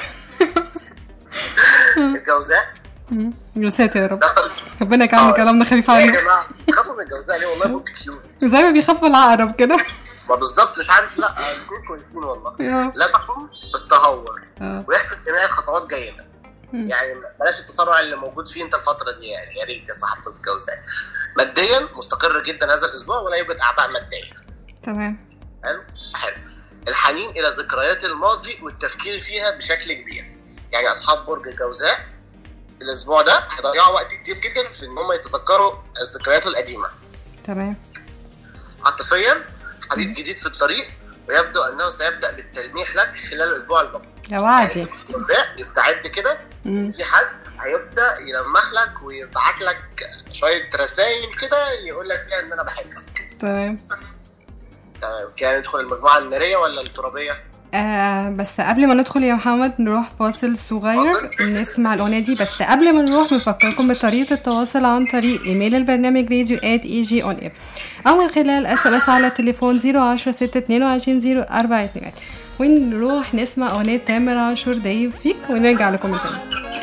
الجوزاء مم. يا ساتر يا رب دخل ربنا يجعل كلامنا خفيف يا علينا جماعه خافوا من الجوزاء ليه والله ممكن كيوت زي ما بيخافوا العقرب كده ما بالظبط مش عارف لا الاثنين كويسين والله آه. لا تقوم بالتهور آه. ويحسب جميع الخطوات جيده مم. يعني بلاش التسرع اللي موجود فيه انت الفتره دي يعني يا ريت يا صاحب الجوزاء ماديا مستقر جدا هذا الاسبوع ولا يوجد اعباء ماديه تمام حلو حلو الحنين الى ذكريات الماضي والتفكير فيها بشكل كبير يعني اصحاب برج الجوزاء الاسبوع ده هيضيعوا وقت كتير جدا في ان هم يتذكروا الذكريات القديمه تمام عاطفيا حبيب جديد في الطريق ويبدو انه سيبدا بالتلميح لك خلال الاسبوع المقبل يا وعدي يعني يستعد كده مم. في حد هيبدا يلمح لك ويبعت لك شويه رسائل كده يقول لك فيها ان انا بحبك تمام تمام كده ندخل المجموعه الناريه ولا الترابيه؟ آه بس قبل ما ندخل يا محمد نروح فاصل صغير نسمع الأغنية دي بس قبل ما نروح بنفكركم بطريقة التواصل عن طريق إيميل البرنامج راديو at eg on air أو من خلال اس ام اس على التليفون 010 622 042 ونروح نسمع أغنية تامر عاشور دايب فيك ونرجع لكم تاني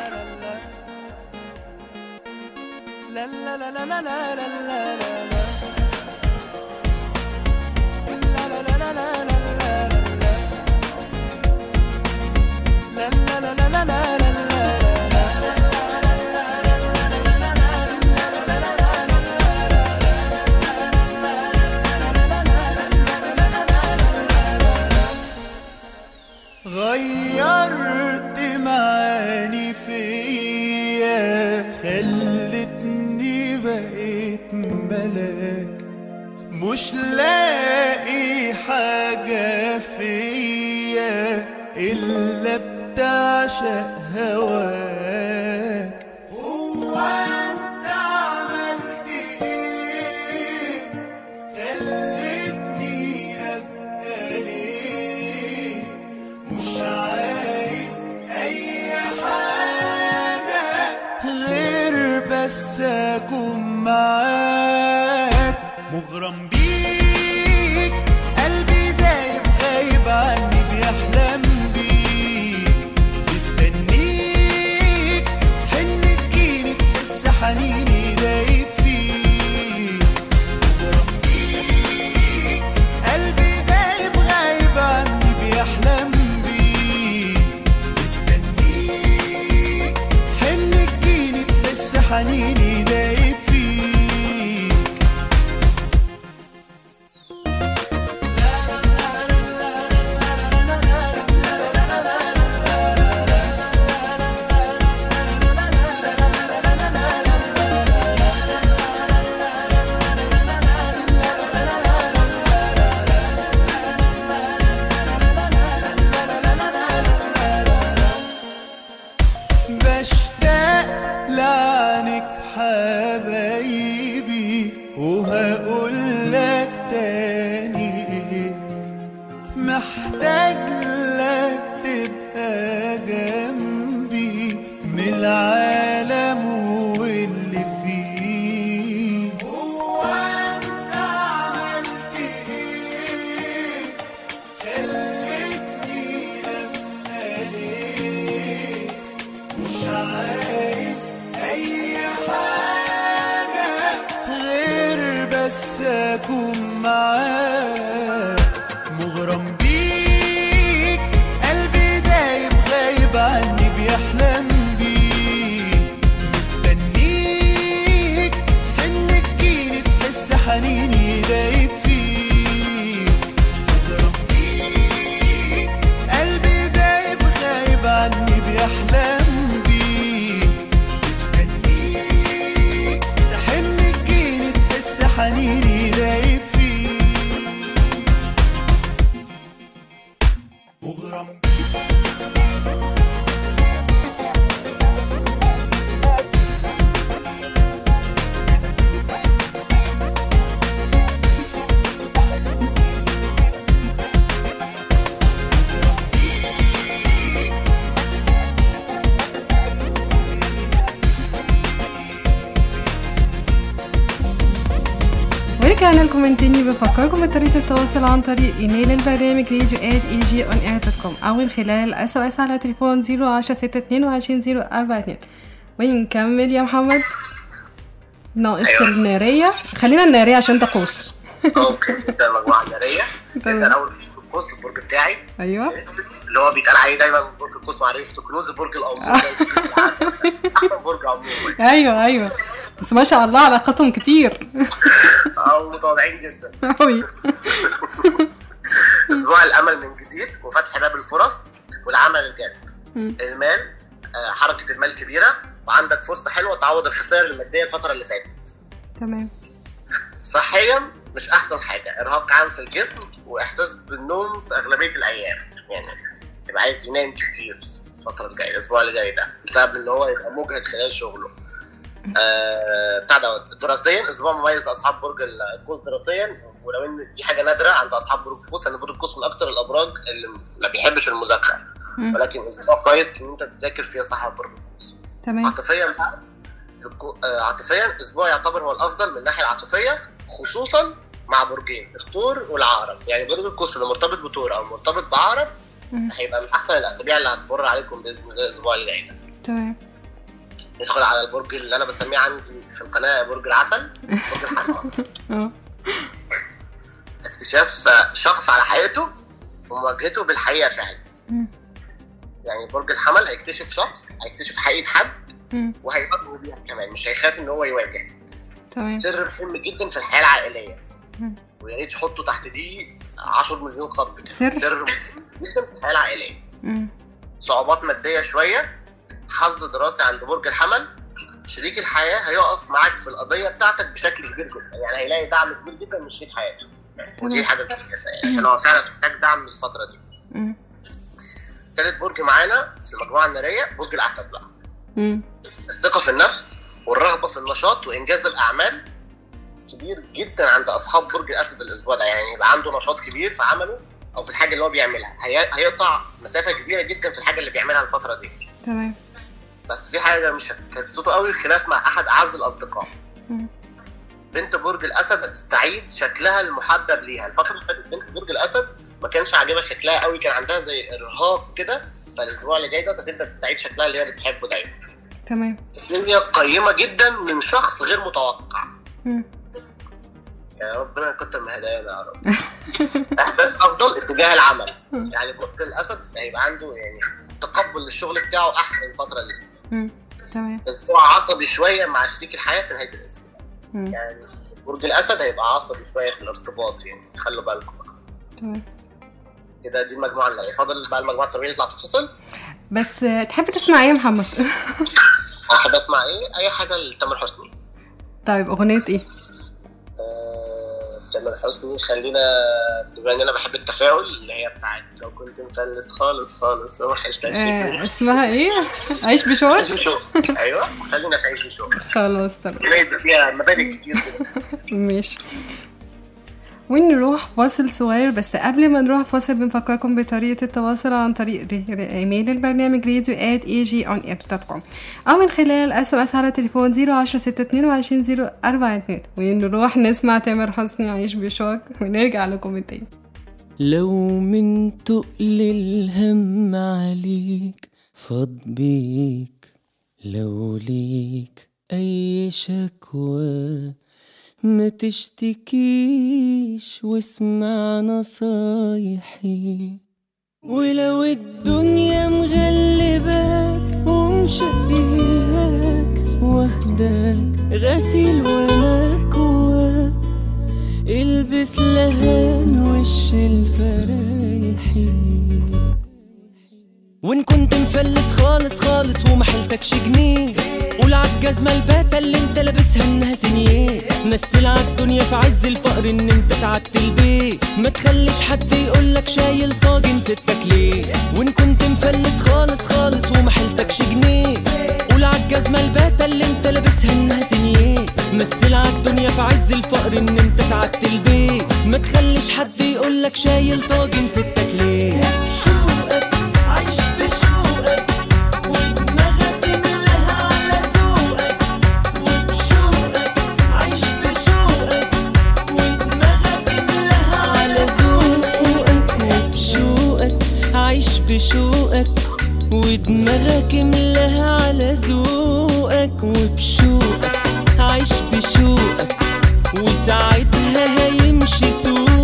لا لا لا لا لا لا لا لا غيرت معاني فيا خلتني بقيت ملاك مش لاقي حاجة فيا إلا بتعشق هواك هو أنت عملت إيه خلتني أبقى ليه مش عايز أي حاجة غير بس أكون معاك مغرم بيك قلبي دايب غايب عني بيحلم بيك مستنيك حن تجيني تحس حنيني دايب فيك مغرم بيك قلبي دايب غايب عني بيحلم بيك مستنيك حن تجيني تحس حنيني دايب فيك بشتاق لعنك حبايبي وهقول لك تاني محتاج لك تبقى جنبي من العالم واللي فيه هو انت عملت ايه خلتني ابقى ليه مش عايز اي حاجة غير بس اكون معاك مغرم بيك قلبي دايب غايب عني بيحلم بيك مستنيك حن تجيني تحس حنيني دايب فيك مغرم بيك قلبي دايب غايب عني بيحلم بيك مستنيك تحن تجيني تحس حنيني دايب فيك مغرم ورجعنا لكم من تاني بفكركم بطريقة التواصل عن طريق ايميل البرنامج راديو at egonair.com او من خلال اس او اس على تليفون 010 622 042 ونكمل يا محمد ناقص أيوة. النارية خلينا النارية عشان ده قوس اوكي نبدا المجموعه الناريه تمام. نبدا اول في القوس البرج بتاعي ايوه اللي هو بيتقال عليه دايما برج القوس معرفته كنوز برج الامور احسن برج عموما ايوه ايوه بس ما شاء الله علاقاتهم كتير او متواضعين جدا قوي اسبوع الامل من جديد وفتح باب الفرص والعمل الجاد مم. المال آه، حركه المال كبيره وعندك فرصه حلوه تعوض الخسائر الماديه الفتره اللي فاتت تمام صحيا مش احسن حاجه ارهاق عام في الجسم واحساس بالنوم في اغلبيه الايام يعني يبقى عايز ينام كتير الفتره الجايه الاسبوع اللي جاي ده بسبب ان هو يبقى مجهد خلال شغله آه، بتاع دوت دراسيا اسبوع مميز لاصحاب برج القوس دراسيا ولو ان دي حاجه نادره عند اصحاب برج القوس لان برج القوس من اكتر الابراج اللي ما بيحبش المذاكره مم. ولكن اسبوع كويس ان انت تذاكر فيه صاحب برج القوس تمام عاطفيا بقى الكو- آه، عاطفيا اسبوع يعتبر هو الافضل من الناحيه العاطفيه خصوصا مع برجين الثور والعقرب يعني برج القوس اللي مرتبط بثور او مرتبط بعقرب مم. هيبقى من احسن الاسابيع اللي هتمر عليكم باذن الله الاسبوع اللي جاي ده تمام ندخل على البرج اللي انا بسميه عندي في القناه برج العسل برج الحمام اه اكتشاف شخص على حقيقته ومواجهته بالحقيقه فعلا مم. يعني برج الحمل هيكتشف شخص هيكتشف حقيقه حد مم. وهيواجهه بيها كمان مش هيخاف ان هو يواجه تمام سر مهم جدا في الحياه العائليه مم. ويا ريت تحطوا تحت دي 10 مليون خط كده. سر؟ سر مهم جدا في الحياه العائليه مم. صعوبات ماديه شويه حظ دراسي عند برج الحمل شريك الحياه هيقف معاك في القضيه بتاعتك بشكل كبير جدا يعني هيلاقي دعم كبير جدا من شريك حياته ودي حاجه كويسه يعني عشان هو فعلا محتاج دعم الفتره دي مم. تالت برج معانا في المجموعه الناريه برج الاسد بقى مم. الثقه في النفس والرغبه في النشاط وانجاز الاعمال كبير جدا عند اصحاب برج الاسد الاسبوع ده يعني يبقى عنده نشاط كبير في عمله او في الحاجه اللي هو بيعملها هي... هيقطع مسافه كبيره جدا في الحاجه اللي بيعملها الفتره دي تمام بس في حاجه مش هتبسطه قوي خلاف مع احد اعز الاصدقاء مم. بنت برج الاسد هتستعيد شكلها المحبب ليها الفتره اللي فاتت بنت برج الاسد ما كانش عاجبها شكلها قوي كان عندها زي ارهاق كده فالاسبوع اللي جاي ده هتبدا تستعيد شكلها اللي هي بتحبه دايما تمام الدنيا قيمه جدا من شخص غير متوقع مم. يا ربنا يكتر من هدايانا يا رب احساس افضل اتجاه العمل يعني برج الاسد هيبقى عنده يعني تقبل للشغل بتاعه احسن الفتره دي مم. تمام هو عصبي شويه مع شريك الحياه في نهايه الاسبوع مم. يعني برج الاسد هيبقى عصبي شويه في الارتباط يعني خلوا بالكم بقى. تمام كده دي المجموعه اللي فاضل بقى المجموعه التربيه اللي طلعت تفصل بس آه، تحب تسمع ايه يا محمد احب اسمع ايه اي حاجه لتامر حسني طيب اغنيه ايه آه، تامر حسني خلينا بما ان انا بحب التفاؤل اللي هي بتاعت لو كنت مفلس خالص خالص روح اشتغل آه اسمها ايه عيش بشوق عيش بشوق ايوه خلينا في عيش بشوق خلاص تمام لازم فيها مبادئ كتير كده ماشي ونروح فاصل صغير بس قبل ما نروح فاصل بنفكركم بطريقة التواصل عن طريق ري- ري- ايميل البرنامج راديو at agonair.com او من خلال اس ام اس على تليفون 010 622 042 ونروح نسمع تامر حسني عايش بشوق ونرجع لكم من تاني لو من تقل الهم عليك فاض بيك لو ليك أي شكوى ما تشتكيش واسمع نصايحي ولو الدنيا مغلباك ومشقياك واخداك غسيل ومكواك البس لهان وش الفرايحي وان كنت مفلس خالص خالص ومحلتكش جنيه قول عالجزمة الباتة اللي انت لابسها انها سنيه مثل عالدنيا في عز الفقر ان انت سعدت البيت ما تخليش حد يقولك شايل طاجن ستك ليه وان كنت مفلس خالص خالص ومحلتكش جنيه قول عالجزمة الباتة اللي انت لابسها انها سنيه مثل عالدنيا في عز الفقر ان انت سعدت البيت ما تخليش حد يقولك شايل طاجن ستك ليه بشوقك عيش بشوقك ودماغك املاها على ذوقك وبشوقك عيش بشوقك ودماغك املاها على ذوقك وبشوقك عيش بشوقك ودماغك املاها على ذوقك وبشوقك عيش بشوقك وساعتها هيمشي سوقك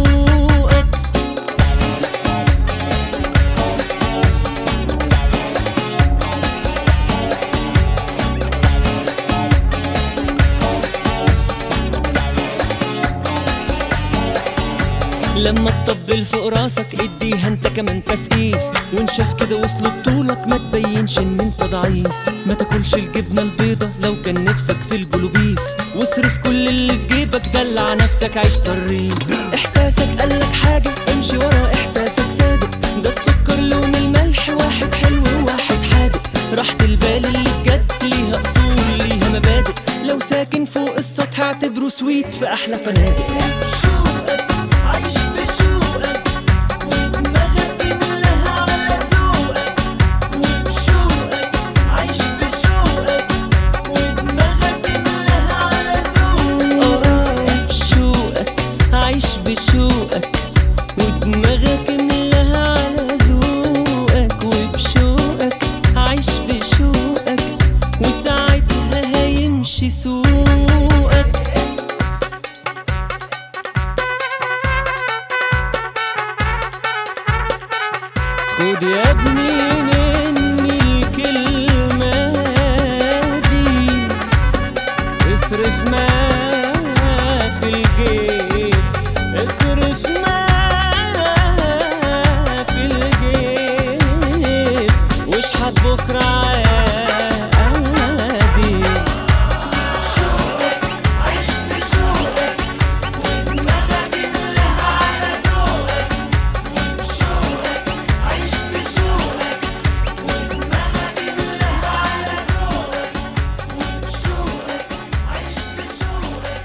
لما تطبل فوق راسك اديها انت كمان تسقيف وان شاف كده وصل بطولك ما تبينش ان انت ضعيف ما تاكلش الجبنه البيضه لو كان نفسك في البلوبيف واصرف كل اللي في جيبك دلع نفسك عيش صريف احساسك قالك حاجة امشي ورا احساسك صادق ده السكر لون الملح واحد حلو وواحد حادق راحة البال اللي بجد ليها اصول ليها مبادئ لو ساكن فوق السطح اعتبره سويت في احلى فنادق بشوقك عيش بشوقك ودماغك املاها على ذوقك وبشوقك عيش بشوقك ودماغك املاها على ذوقك اه بشوقك عيش بشوقك ودماغك املاها على ذوقك وبشوقك عيش بشوقك وساعتها هيمشي سوقك خد يا ابني مني الكلمة دي اصرف ما في الجيب اصرف ما في الجيب واشحت بكرة عادي عيش بشوقك ودماغك املاها على ذوقك وبشوقك عيش بشوقك ودماغك املاها على ذوقك وبشوقك عيش بشوقك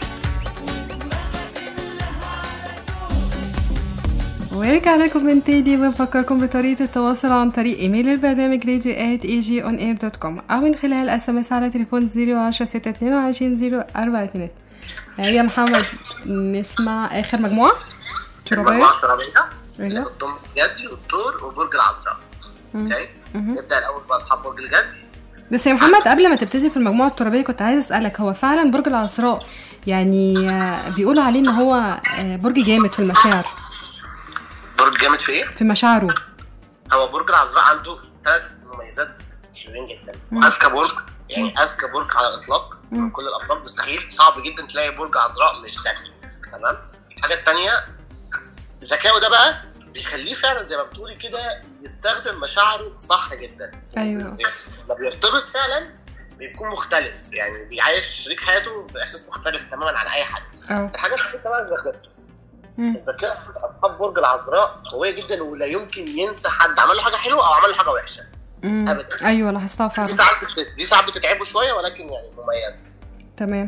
ورجع لكم من تاني وبفكركم بطريقة التواصل عن طريق ايميل البرنامج راديو at agionair.com او من خلال اس ام اس على تليفون 010 622 042 يا محمد نسمع اخر مجموعة ترابية المجموعه الترابيه اللي ايوه بتضم الجدي والدور وبرج العذراء اوكي مهم. نبدا الاول باصحاب برج الجدي بس يا محمد قبل ما تبتدي في المجموعة الترابية كنت عايز اسألك هو فعلا برج العذراء يعني آه، بيقولوا عليه ان هو آه، برج جامد في المشاعر برج جامد في ايه؟ في مشاعره هو برج العذراء عنده ثلاث مميزات حلوين جدا اذكى برج يعني اذكى برج على الاطلاق من كل الابراج مستحيل صعب جدا تلاقي برج عذراء مش ذكي تمام الحاجه الثانيه ذكائه ده بقى بيخليه فعلا زي ما بتقولي كده يستخدم مشاعره صح جدا ايوه لما بيرتبط فعلا بيكون مختلف يعني بيعيش شريك حياته باحساس مختلف تماما عن اي حد اه الحاجه الثالثه بقى ذاكرته مم. الذكاء عند اصحاب برج العذراء قويه جدا ولا يمكن ينسى حد عمل له حاجه حلوه او عمل له حاجه وحشه مم. أبداً. ايوه لاحظتها دي فعلا ساعات بت- دي ساعات بتتعبه شويه ولكن يعني مميزه تمام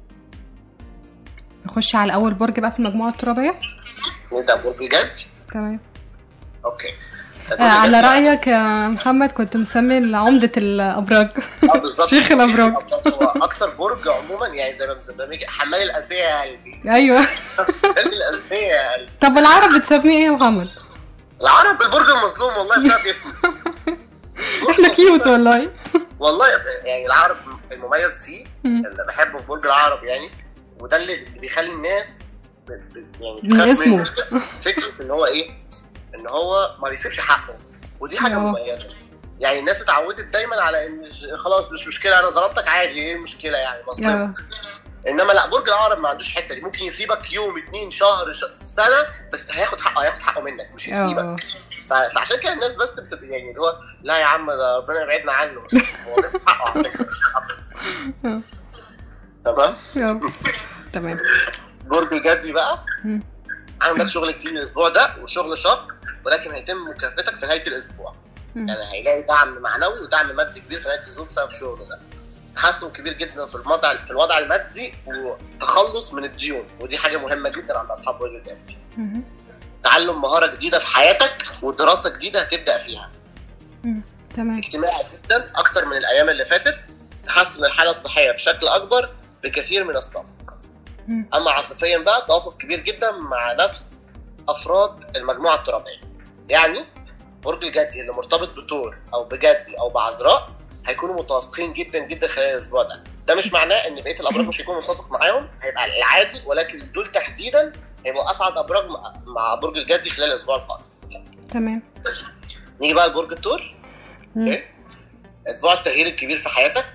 نخش على اول برج بقى في المجموعه الترابيه نبدا برج الجد تمام اوكي آه على رايك يا محمد كنت مسمي عمده الابراج آه، بالظبط. شيخ الأبراج. هو اكتر برج عموما يعني زي ما بنسميه كده، حمال الاسيه يا قلبي ايوه حمال الاسيه يا قلبي طب العرب بتسميه ايه يا محمد العرب البرج المظلوم والله بسبب اسمه احنا كيوت والله والله يعني العرب المميز فيه مم. اللي بحبه في برج العرب يعني وده اللي بيخلي الناس ب- ب- يعني من تخاف اسمه. منه. فكره ان هو ايه ان هو ما بيسيبش حقه ودي حاجه آه. مميزه يعني الناس اتعودت دايما على ان ج- خلاص مش مشكله انا ظلمتك عادي ايه المشكله يعني اه مصلحه انما لا برج العقرب ما عندوش الحته دي ممكن يسيبك يوم اتنين شهر ش... سنه بس هياخد حقه هياخد حقه منك مش اه هيسيبك ف... فعشان كده الناس بس بتت... يعني اللي هو لا يا عم ده ربنا يبعدنا عنه هو بياخد حقه على فكرة، مش حقه. تمام اه. تمام برج الجدي بقى مم. عندك شغل كتير الاسبوع ده وشغل شاق ولكن هيتم مكافاتك في نهايه الاسبوع مم. يعني هيلاقي دعم معنوي ودعم مادي كبير في نهايه الاسبوع بسبب شغله ده تحسن كبير جدا في الوضع في الوضع المادي وتخلص من الديون ودي حاجه مهمه جدا عند اصحاب برج الجدي مم. تعلم مهاره جديده في حياتك ودراسه جديده هتبدا فيها مم. تمام اجتماعي جدا اكتر من الايام اللي فاتت تحسن الحاله الصحيه بشكل اكبر بكثير من السابق مم. اما عاطفيا بقى توافق كبير جدا مع نفس افراد المجموعه الترابيه يعني برج الجدي اللي مرتبط بثور او بجدي او بعذراء هيكونوا متوافقين جدا جدا خلال الاسبوع ده ده مش معناه ان بقيه الابراج مش هيكون متوافق معاهم هيبقى العادي ولكن دول تحديدا هيبقوا اسعد ابراج مع- مع برج الجدي خلال الاسبوع القادم تمام نيجي بقى لبرج الثور مم. اوكي اسبوع التغيير الكبير في حياتك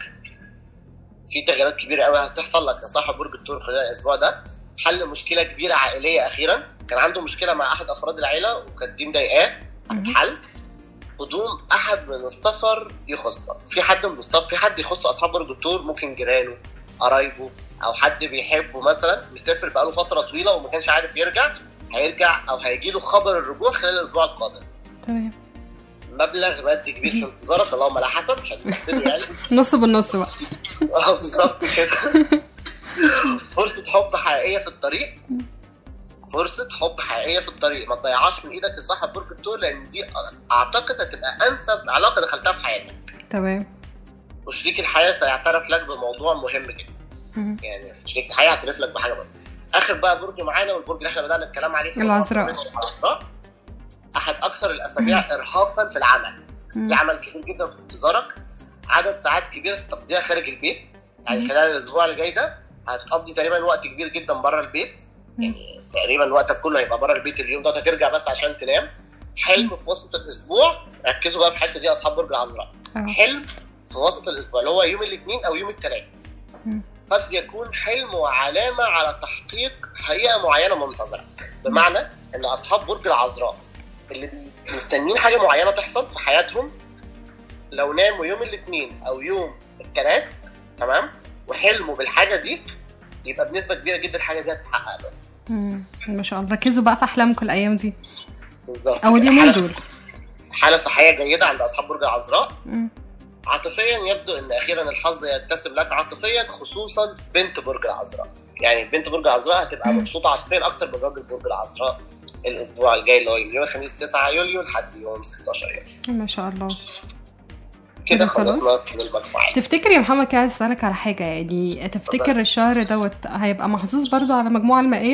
في تغييرات كبيره قوي هتحصل لك يا صاحب برج الثور خلال الاسبوع ده حل مشكله كبيره عائليه اخيرا كان عنده مشكله مع احد افراد العيله وكانت دي مضايقاه هتتحل قدوم احد من السفر يخصك في حد من السفر في حد يخص اصحاب برج الثور ممكن جيرانه قرايبه او حد بيحبه مثلا مسافر بقاله فتره طويله وما كانش عارف يرجع هيرجع او هيجي له خبر الرجوع خلال الاسبوع القادم تمام مبلغ مادي كبير في انتظارك اللهم لا حسب مش عايز تحسب يعني نص بالنص بقى اه بالظبط كده فرصه حب حقيقيه في الطريق فرصه حب حقيقيه في الطريق ما تضيعهاش من ايدك لصاحب برج الثور لان دي اعتقد هتبقى انسب علاقه دخلتها في حياتك تمام وشريك الحياه سيعترف لك بموضوع مهم جدا مم. يعني شريك الحياه يعترف لك بحاجه مهمه اخر بقى برج معانا والبرج اللي احنا بدانا الكلام عليه في العذراء. العذراء احد اكثر الاسابيع ارهاقا في العمل مم. في عمل كتير جدا في انتظارك عدد ساعات كبيره ستقضيها خارج البيت يعني مم. خلال الاسبوع اللي جاي ده هتقضي تقريبا وقت كبير جدا بره البيت يعني تقريبا وقتك كله هيبقى بره البيت اليوم ده هترجع بس عشان تنام حلم في وسط الاسبوع ركزوا بقى في الحته دي يا اصحاب برج العذراء آه. حلم في وسط الاسبوع اللي هو يوم الاثنين او يوم الثلاث مم. قد يكون حلم وعلامه على تحقيق حقيقه معينه منتظرك بمعنى ان اصحاب برج العذراء اللي بي- مستنيين حاجه معينه تحصل في حياتهم لو ناموا يوم الاثنين او يوم الثلاث تمام وحلموا بالحاجه دي يبقى بنسبه كبيره جدا الحاجه دي هتتحقق لهم مم. ما شاء الله ركزوا بقى في احلامكم الايام دي بالظبط او اليومين حالة- دول حاله صحيه جيده عند اصحاب برج العذراء مم. عاطفيا يبدو ان اخيرا الحظ يتسم لك عاطفيا خصوصا بنت برج العذراء يعني بنت برج العذراء هتبقى مبسوطه عاطفيا اكتر من راجل برج العذراء الاسبوع الجاي اللي هو يوم الخميس 9 يوليو لحد يوم 16 يوليو ما شاء الله كده كده خلاص؟ خلصنا كل المجموعات تفتكر يا محمد كده عايز اسالك على حاجه يعني تفتكر الشهر دوت هيبقى محظوظ برضو على المجموعه المائيه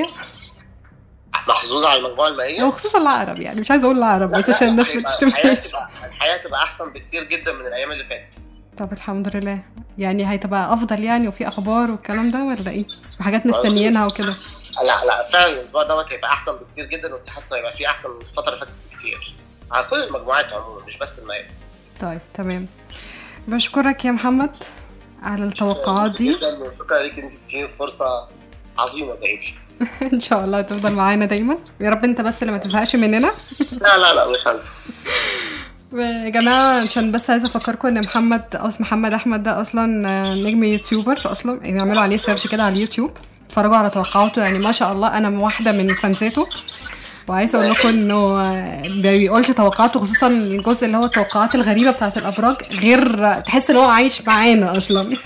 محظوظ على المجموعه المائيه وخصوصا العقرب يعني مش عايزه اقول العقرب لا، بس لا، عشان الناس ما هيبقى- تشتمناش الحياه تبقى الحياه تبقى احسن بكتير جدا من الايام اللي فاتت طب الحمد لله يعني هيتبقى افضل يعني وفي اخبار والكلام ده ولا ايه وحاجات مستنيينها وكده لا لا فعلا الاسبوع دوت هيبقى احسن بكتير جدا والتحسن هيبقى فيه احسن من الفتره اللي فاتت بكتير على كل المجموعات عموما مش بس المائيه طيب تمام بشكرك يا محمد على التوقعات دي جدا وشكرا ليك انت بتديني فرصه عظيمه زي دي ان شاء الله تفضل معانا دايما يا رب انت بس اللي ما تزهقش مننا لا لا لا مش هزر يا جماعة عشان بس عايزة أفكركم إن محمد أصل محمد أحمد ده أصلا آه، نجم يوتيوبر أصلا يعني اعملوا عليه سيرش كده على اليوتيوب اتفرجوا على توقعاته يعني ما شاء الله أنا واحدة من فانزاته وعايزة أقول لكم إنه آه، ما بيقولش توقعاته خصوصا الجزء اللي هو التوقعات الغريبة بتاعت الأبراج غير تحس إن هو عايش معانا أصلا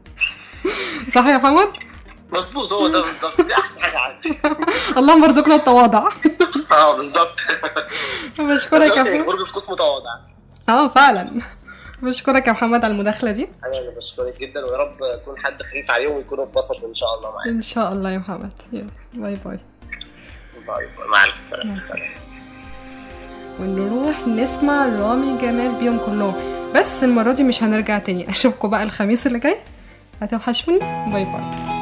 صح يا محمد؟ مظبوط هو ده بالظبط دي احسن حاجه عندي اللهم ارزقنا التواضع اه بالظبط بشكرك يا اساسي محمد برج القوس متواضع اه فعلا بشكرك يا محمد على المداخلة دي انا بشكرك جدا ويا رب يكون حد خفيف عليهم ويكونوا اتبسطوا ان شاء الله معايا إن شاء الله يا محمد يلا باي باي باي باي. مع الف سلامه سلام ونروح نسمع رامي جمال بيهم كلهم بس المرة دي مش هنرجع تاني اشوفكم بقى الخميس اللي جاي هتوحشوني باي باي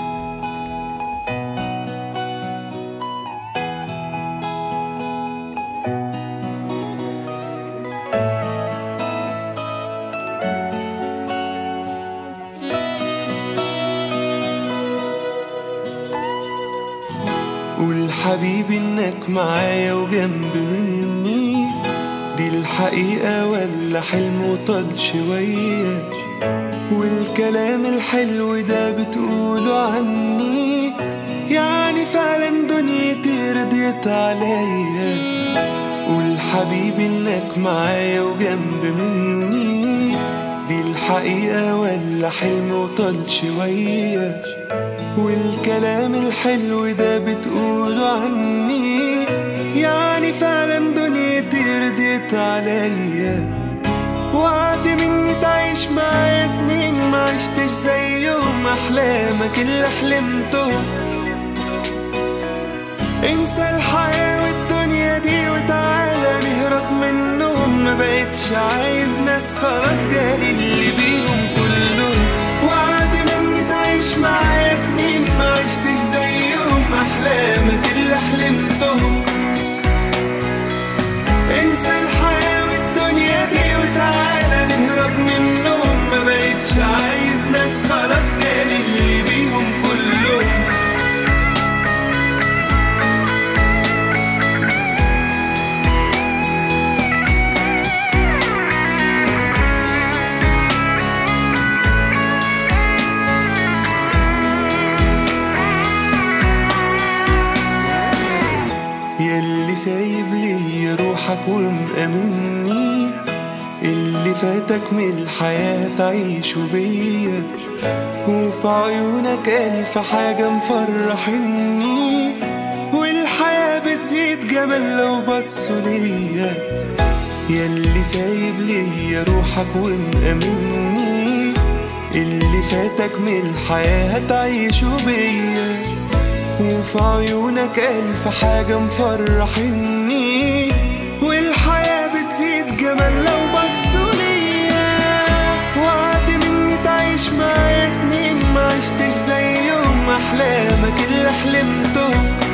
قول حبيبي انك معايا وجنب مني دي الحقيقة ولا حلم وطال شوية والكلام الحلو ده بتقوله عني يعني فعلا دنيتي رضيت عليا قول حبيبي انك معايا وجنب مني دي الحقيقة ولا حلم وطال شوية والكلام الحلو ده بتقوله عني يعني فعلا دنيتي رضيت عليا وعد مني تعيش معايا سنين ما عشتش زيهم احلامك اللي حلمتهم انسى الحياة والدنيا دي وتعالى نهرب منهم ما بقتش عايز ناس خلاص جالي اللي بيهم كلهم وعد مني تعيش معايا سنين ما عشتش زيهم احلامك اللي حلمتهم انسى الحياة والدنيا دي وتعالى نهرب منهم ما بقتش عايز ناس خلاص جالي اللي بيهم كلهم ومأمني اللي فاتك من الحياة تعيشه بيا وفي عيونك ألف حاجة مفرحني والحياة بتزيد جمال لو بصوا ليا ياللي سايب ليا روحك ومأمني اللي فاتك من الحياة تعيشه بيا وفي عيونك ألف حاجة مفرحني والحياة بتزيد جمال لو بصوا ليا وعد مني تعيش معايا سنين ما عشتش زيهم أحلامك اللي حلمتهم